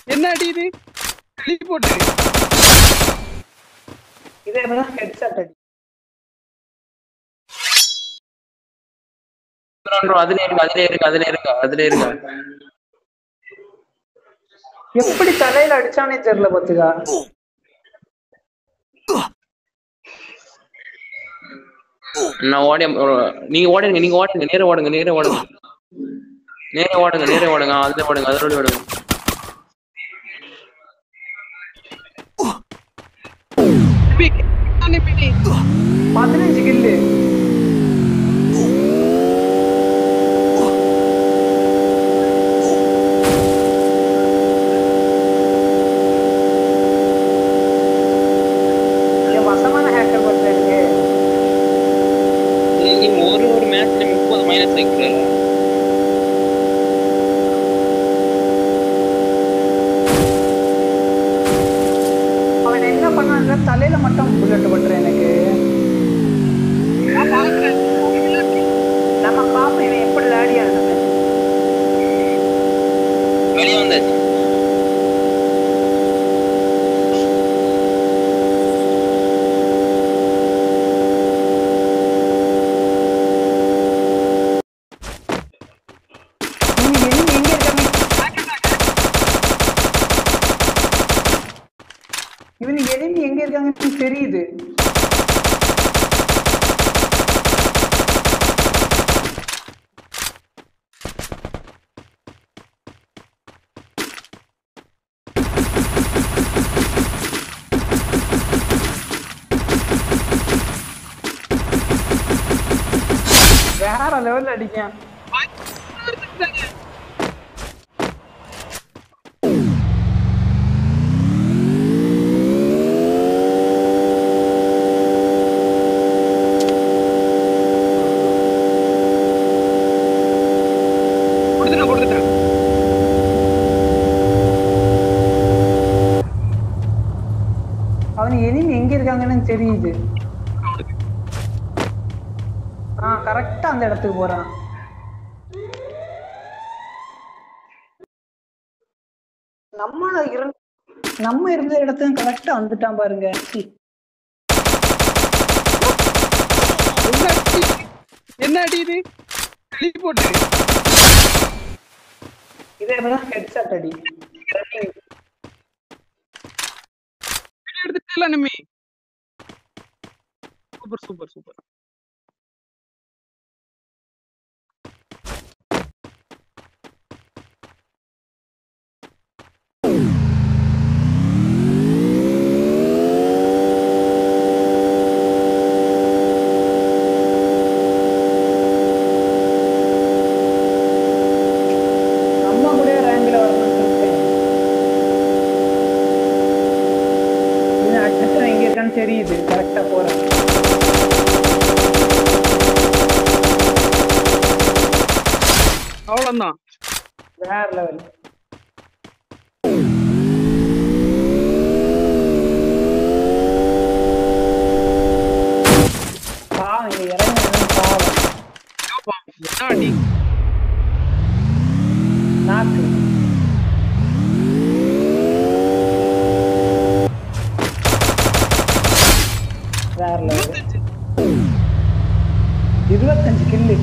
என்ன அடி இது களி போட்டு இதே மாதிரி ஹெட்செட் அடி bro, அதுல இருங்க அதுல இருங்க அதுல இருங்க அதுல இருங்க எப்படி தலையில அடிச்சானே தெரியல பாத்துக்கா நான் ஓடி நீங்க ஓடுங்க நீங்க ஓடுங்க நேரா ஓடுங்க நேரா ஓடுங்க நேரா ஓடுங்க நேரா ஓடுங்க அதுல ஓடுங்க அதோட ஓடுங்க நிம்மி, நிம்மி. பதினஞ்சு கில்லு என் வசமான ஹேக்கர் பட்ல இருக்கு நீங்க ஒரு ஒரு மேட்ச்ல முப்பது மைனஸ் வைக்கிறீங்க அவன் என்ன பண்ணாங்க தலையில மட்டும் புல்லட் பட்டுற எனக்கு நான் பார்க்கிறேன். நம்ம பாப்போம் இவன் எப்படி விளையாடியான்னு வெளியே வந்தாச்சு நீங்க எங்க எங்க இருக்காங்க இவனுக்கு எனிமி எங்க இருக்காங்கன்னு தெரியுது வேற லெவல்ல அடிக்கான் கொடுத்துட்டேன் கொடுத்துட்டேன் அவனுக்கு எனிமி எங்க இருக்காங்கன்னு தெரியுது அவனுக்கு. ஆ கரெக்டா அந்த இடத்துக்கு போறான் நம்ம இருந்த நம்ம இருந்த இடத்துக்கு கரெக்டா வந்துட்டான் பாருங்க சீ. என்ன அடி என்ன அடி இது களி போட்டு இதே மாதிரி ஹெட்செட் அடி வெளியே எடுத்துட்டல நிம்மி சூப்பர் சூப்பர் சூப்பர் நம்ம கூட ரேங்க்ல வரணும்னு இருக்கேன் இவன் அடுத்து எங்க இருக்கான்னு தெரியுது கரெக்டா போறான் அவ்வளவுதான் வேற லெவல் பாவம் இங்க இறங்கி பாவம் யோப்பா, என்ன அடி நாக்கு வேற லெவல் இருபத்தஞ்சு கில்லு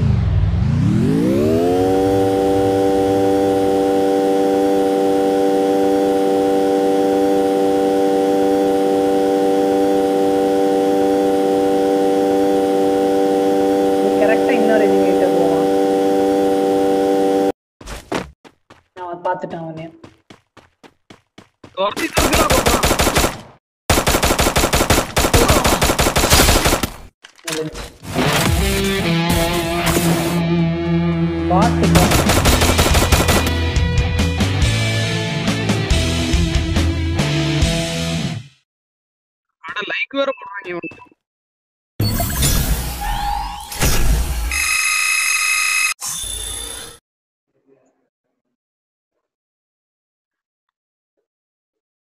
கரெக்டா இன்னொரு எனிமேட்ட போவான் நான் பார்த்துட்டேன் அவனே துரத்தி துரத்தி தான் போறான் முடிஞ்சு பார்த்து அட லைக் வேற போடுறாங்க இவனுக்கு